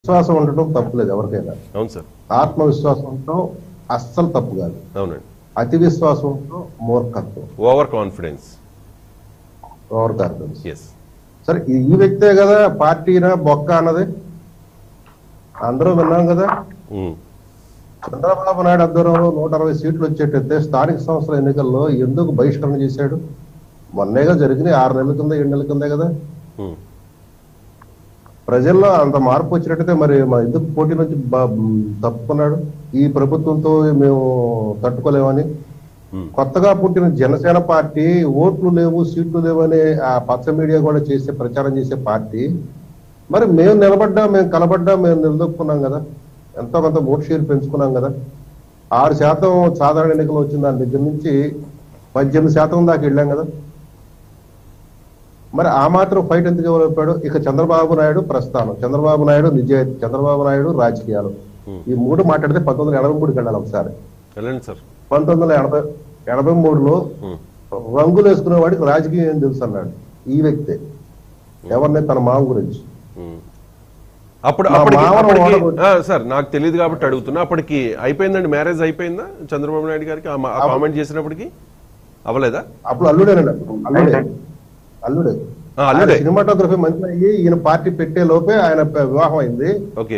విశ్వాసం ఉండటం తప్పులేదు ఎవరికైనా అవును సార్ ఆత్మవిశ్వాసం ఉండటం అస్సలు తప్పు కాదు అవునండి అతి విశ్వాసం ఉండటం మూర్ఖత్వం over confidence over confidence yes సరే ఈ- ఈ వ్యక్తే కదా పార్టీనా బొక్క అన్నది అందరూ విన్నాం కదా చంద్రబాబు నాయుడు ఆధ్వర్యంలో నూట అరవై సీట్లు వచ్చేటైతే స్థానిక సంస్థల ఎన్నికల్లో ఎందుకు బహిష్కరణ చేశాడు మొన్నేగా జరిగినాయి ఆరు నెలల కింద ఏడు నెలల కిందే కదా ప్రజల్లో అంత మార్పు వచ్చినట్టయితే మరి మా ఎందుకు పోటీ నుంచి బ- తప్పుకున్నాడు ఈ ప్రభుత్వంతో మేము తట్టుకోలేమని కొత్తగా పుట్టిన జనసేన పార్టీ ఓట్లు లేవు సీట్లు లేవని ఆ పచ్చ మీడియా కూడా చేసే ప్రచారం చేసే పార్టీ మరి మేము నిలబడ్డా మేము కలబడ్డా మేము నిలదొక్కున్నాం కదా ఎంతో కొంత ఓట్ షేర్ పెంచుకున్నాం కదా ఆరు శాతం సాధారణ ఎన్నికలు వచ్చిన దాని దగ్గర నుంచి పద్దెనిమిది శాతం దాకా వెళ్ళాం కదా మరి ఆ మాత్రం ఫైట్ ఎందుకు ఇవ్వలేపాడు ఇక చంద్రబాబు నాయుడు ప్రస్థానం చంద్రబాబు నాయుడు నిజాయితీ చంద్రబాబు నాయుడు రాజకీయాలు ఈ మూడు మాట్లాడితే పంతొమ్మిది వందల ఎనభై మూడుకి వెళ్ళాలి ఒకసారి వెళ్ళండి సార్ పంతొమ్మిది వందల ఎనభై ఎనభై మూడులో ఉమ్. రంగులు వేసుకునే వాడికి రాజకీయం ఏం తెలుసు అన్నాడు ఈ వ్యక్తే ఎవరిని తన మామ గురించి ఉమ్. అప్పుడు మా అప్పటికి మామను అప్పటికి ఓడగొట్టి- ఆ, సార్ నాకు తెలియదు కాబట్టి అడుగుతున్నా అప్పటికి అయిపోయిందండి మ్యారేజ్ అయిపోయిందా చంద్రబాబు నాయుడు గారికి ఆ మా- ఆ కామెంట్ చేసినప్పటికి అవ్వలేదా అప్పుడు అల్లుడేనండి అల్లుడే అల్లుడే ఆ, అల్లుడే. సినిమాటోగ్రఫీ మంచి అయ్యి ఈయన పార్టీ పెట్టే లోపే ఆయన ప- వివాహం అయింది ఓకే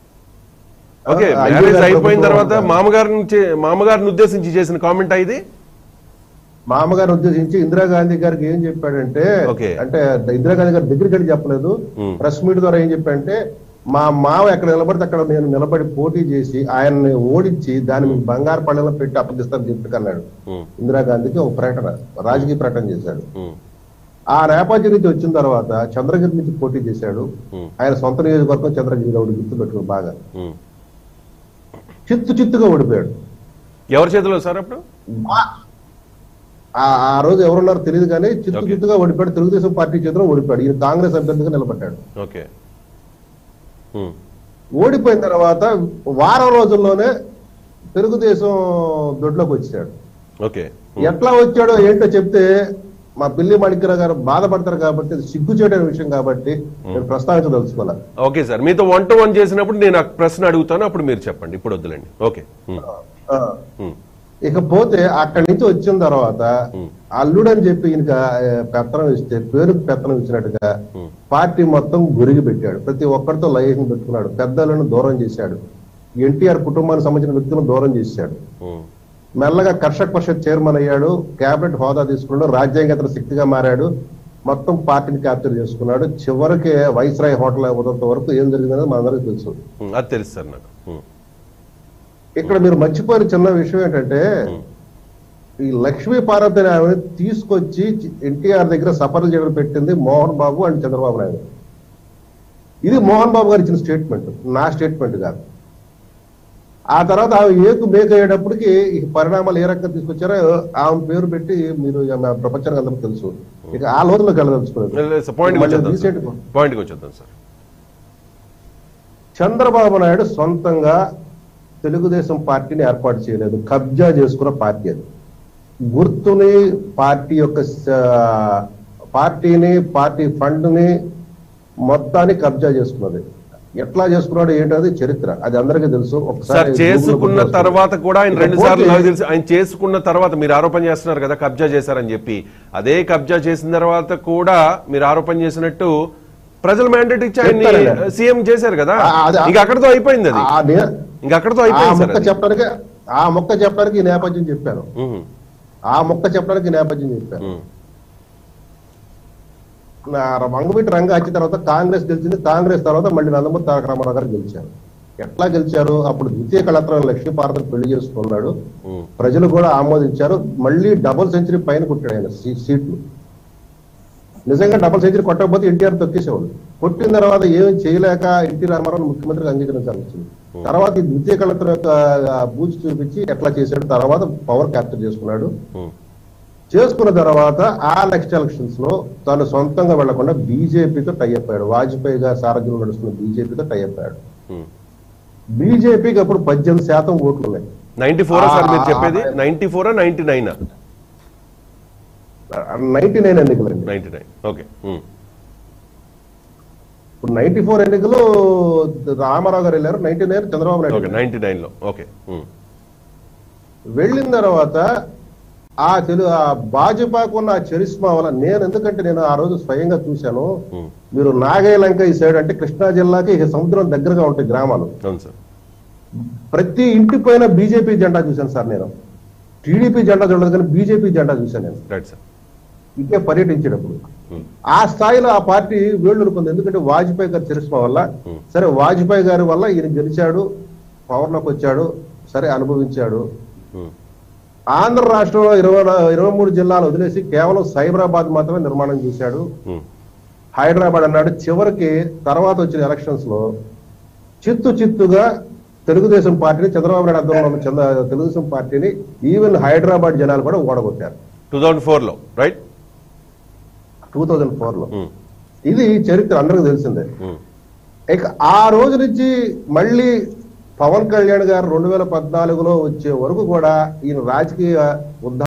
ఓకే ఆ, మ్యారేజ్ అయ్యగారు అయిపోయిన ప్రభుత్వం తర్వాత ఉంటారు. మామగారిని చే- మామగారిని ఉద్దేశించి చేసిన కామెంట్ ఇది మామగారు ఉద్దేశించి ఇందిరాగాంధీ గారికి ఏం చెప్పాడంటే ఓకే. అంటే ఇందిరాగాంధీ గారి దగ్గరికి వెళ్ళి చెప్పలేదు ఉమ్. ప్రెస్ మీట్ ద్వారా ఏం చెప్పాడంటే మా మావ ఎక్కడ నిలబడితే అక్కడ నేను నిలబడి పోటీ చేసి ఆయన్ని ఓడించి దాన్ని మీకు బంగారు పళ్ళలో పెట్టి అప్పగిస్తాను చెప్పి అన్నాడు ఉమ్, ఇందిరాగాంధీకి ఒక ప్రకటన రాజకీయ ప్రకటన చేశాడు ఉమ్, ఆ నేపథ్యం నుంచి వచ్చిన తర్వాత చంద్రగిరి నుంచి పోటీ చేశాడు ఉమ్, ఆయన సొంత నియోజకవర్గం చంద్రగిరి గౌడ్ గుర్తు పెట్టుకుని బాగా ఉమ్. చిత్తు చిత్తుగా ఓడిపోయాడు ఎవరి చేతిలో సార్ అప్పుడు బా- ఆ ఆ రోజు ఎవరున్నారో తెలియదు కానీ చిత్తు ఓకే. చిత్తుగా ఓడిపోయాడు తెలుగుదేశం పార్టీ చేతిలో ఓడిపోయాడు ఈయన కాంగ్రెస్ అభ్యర్థిగా నిలబడ్డాడు ఓకే ఉమ్, ఓడిపోయిన తర్వాత వారం రోజుల్లోనే తెలుగుదేశం దొడ్లోకి వచ్చాడు ఓకే ఎట్లా వచ్చాడో ఏంటో చెప్తే మా పిల్లి మాణిక్యరావు గారు బాధపడతారు కాబట్టి అది సిగ్గు చేయడం విషయం కాబట్టి నేను ప్రస్తావించదలుచుకోలే ఓకే సార్ మీతో వన్ టు వన్ చేసినప్పుడు నేను ఆ ప్రశ్న అడుగుతాను అప్పుడు మీరు చెప్పండి ఇప్పుడు వద్దులేండి ఓకే ఉమ్, ఆ. ఉమ్, ఇకపోతే అక్కడి నుంచి వచ్చిన తర్వాత ఉమ్, అల్లుడు అని చెప్పి ఈయనకి ఆ, పెత్తనం ఇస్తే పేరుకు పెత్తనం ఇచ్చినట్టుగా ఉమ్, పార్టీ మొత్తం గురిగి పెట్టాడు ప్రతి ఒక్కరితో లైన్ పెట్టుకున్నాడు పెద్దలను దూరం చేశాడు ఎన్టీఆర్ కుటుంబానికి సంబంధించిన వ్యక్తులను దూరం చేశాడు ఉమ్, మెల్లగా కర్షక పరిషత్ చైర్మన్ అయ్యాడు కేబినెట్ హోదా తీసుకున్నాడు రాజ్యాంగేతర శక్తిగా మారాడు మొత్తం పార్టీని క్యాప్చర్ చేసుకున్నాడు చివరికి వైస్రాయ్ హోటల్ ఇవ్వడంత వరకు ఏం జరిగిందనేది మనందరికీ తెలుసు ఉమ్, అది తెలుసు సార్ నాకు ఉమ్, ఇక్కడ మీరు మర్చిపోయిన చిన్న విషయం ఏంటంటే ఉమ్, ఈ లక్ష్మీ పార్వతి అనే ఆమెను తీసుకొచ్చి ఎన్టీఆర్ దగ్గర సఫర్ చేయడం పెట్టింది మోహన్ బాబు అండ్ చంద్రబాబు నాయుడు ఇది మోహన్ బాబు గారు ఇచ్చిన స్టేట్మెంట్ నా స్టేట్మెంట్ కాదు ఆ తర్వాత ఆమె ఏకు మేక్ అయ్యేటప్పటికి ఈ పరిణామాలు ఏ రకంగా తీసుకొచ్చారో ఆమె పేరు పెట్టి మీరు ఇక మా ప్రపంచానికి అందరికి తెలుసు ఇక ఆ లోతులోకి వెళ్ళదలుచుకోలేదు లేదు సార్ పాయింట్కి మళ్ళీ వచ్చేద్దాం recent సార్ గా పాయింట్కి వచ్చేద్దాం సార్ చంద్రబాబు నాయుడు సొంతంగా తెలుగుదేశం పార్టీని ఏర్పాటు చేయలేదు కబ్జా చేసుకున్న పార్టీ అది గుర్తుని పార్టీ యొక్క స- పార్టీని పార్టీ ఫండ్ ని మొత్తాన్ని కబ్జా చేసుకున్నది ఎట్లా చేసుకున్నాడు ఏంటది చరిత్ర అది అందరికీ తెలుసు సార్ ఒకసారి చేసుకున్న Google లో తర్వాత కూడా ఆయన ఇక రెండు సార్లు పోతే- నాకు తెలిసి ఆయన చేసుకున్న తర్వాత మీరు ఆరోపణ చేస్తున్నారు కదా కబ్జా చేశారని చెప్పి అదే కబ్జా చేసిన తర్వాత కూడా మీరు ఆరోపణ చేసినట్టు ప్రజలు మ్యాండేట్ ఇచ్చి ఆయన్ని చెప్తానండి. సీఎం చేశారు కదా ఆ, అది- ఇంకా అక్కడితో అయిపోయింది అది ఆ నే- ఇంకా అక్కడితో ఆ అయిపోయింది మొక్క సార్ అది. చెప్పడానికి ఆ మొక్క చెప్పడానికి ఈ నేపథ్యం చెప్పాను ఉహు, ఆ మొక్క చెప్పడానికి ఈ నేపథ్యం చెప్పాను ఉహు, నా వంగవీటి రంగ వచ్చిన తర్వాత కాంగ్రెస్ గెలిచింది కాంగ్రెస్ తర్వాత మళ్ళీ నందమూరి తారక రామారావు గారు గెలిచారు ఎట్లా గెలిచారు అప్పుడు ద్వితీయ కళత్రం లక్ష్మీపార్వతిని పెళ్లి చేసుకున్నాడు ఉహు, ప్రజలు కూడా ఆమోదించారు మళ్ళీ డబుల్ సెంచరీ పైన కొట్టాడు ఆయన సీ- సీట్లు నిజంగా డబుల్ సెంచరీ కొట్టకపోతే ఎన్టీఆర్ తొక్కేసేవాడు కొట్టిన తర్వాత ఏం చేయలేక ఎన్టీ రామారావు ముఖ్యమంత్రిగా అంగీకరించాల్సి వచ్చింది తర్వాత ఈ ద్వితీయ కళత్రం యొక్క ఆ, బూచి చూపించి ఎట్లా చేశాడు తర్వాత పవర్ క్యాప్చర్ చేసుకున్నాడు ఉహు, చేసుకున్న తర్వాత ఆ నెక్స్ట్ ఎలక్షన్స్ లో తాను సొంతంగా వెళ్లకుండా బీజేపీతో టై అయిపోయాడు వాజ్పేయి గారి సారథ్యంలో నడుస్తున్న బీజేపీతో టై అయిపోయాడు ఉహు. బీజేపీకి అప్పుడు పద్దెనిమిది శాతం ఓట్లు ఉన్నాయి నైన్టీ ఫోరా సార్ మీరు ఆ, చెప్పేది ఆ, నైన్టీ ఫోరా నైన్టీ నైన్ నైన్టీ నైన్ ఎన్నికలండి నైన్టీ నైన్ ఓకే ఉహు, ఇప్పుడు నైన్టీ ఫోర్ ఎన్నికలు రామారావు గారు వెళ్ళారు ninety nine Chandrababu Naidu okay ninety nine లో ఓకే ఉమ్, వెళ్ళిన తర్వాత ఆ తెలు ఆ భాజపాకు ఉన్న ఆ చరిస్మా వల్ల నేను ఎందుకంటే నేను ఆ రోజు స్వయంగా చూశాను ఉమ్, మీరు నాగేలంక ఈ సైడ్ అంటే కృష్ణా జిల్లాకి ఇక సముద్రం దగ్గరగా ఉంటాయి గ్రామాలు అవును సార్ ప్రతి ఇంటి పైన బీజేపీ జెండా చూశాను సార్ నేను టీడీపీ జెండా చూడలేదు కానీ బీజేపీ జెండా చూశాను నేను రైట్ సార్ ఇకే పర్యటించేటప్పుడు ఉమ్, ఆ స్థాయిలో ఆ పార్టీ వేళ్ళునుకుంది ఎందుకంటే వాజ్పేయి గారి చరిస్మా వల్ల Hmm. సరే వాజ్పేయి గారి వల్ల ఈయన గెలిచాడు పవర్లోకి వచ్చాడు సరే అనుభవించాడు ఉమ్, ఆంధ్ర రాష్ట్రంలో ఇరవై ఇరవై మూడు జిల్లాలు వదిలేసి కేవలం సైబరాబాద్ మాత్రమే నిర్మాణం చేశాడు ఉమ్, హైదరాబాద్ అన్నాడు చివరికి తర్వాత వచ్చిన ఎలక్షన్స్ లో చిత్తు చిత్తుగా తెలుగుదేశం పార్టీని చంద్రబాబు నాయుడు ఆధ్వర్యంలో ఉన్న చంద్ర తెలుగుదేశం పార్టీని ఈవెన్ హైదరాబాద్ జనాలు కూడా ఓడగొట్టారు టూ థౌజండ్ ఫోర్ లో రైట్ టూ థౌజండ్ ఫోర్ లో ఉమ్, ఇది చరిత్ర అందరికీ తెలిసిందే ఉమ్, ఇక ఆ రోజు నుంచి మళ్ళీ పవన్ కళ్యాణ్ గారు రెండు వేల పద్నాలుగులో వచ్చే వరకు కూడా ఈయన రాజకీయ ఉద్ధ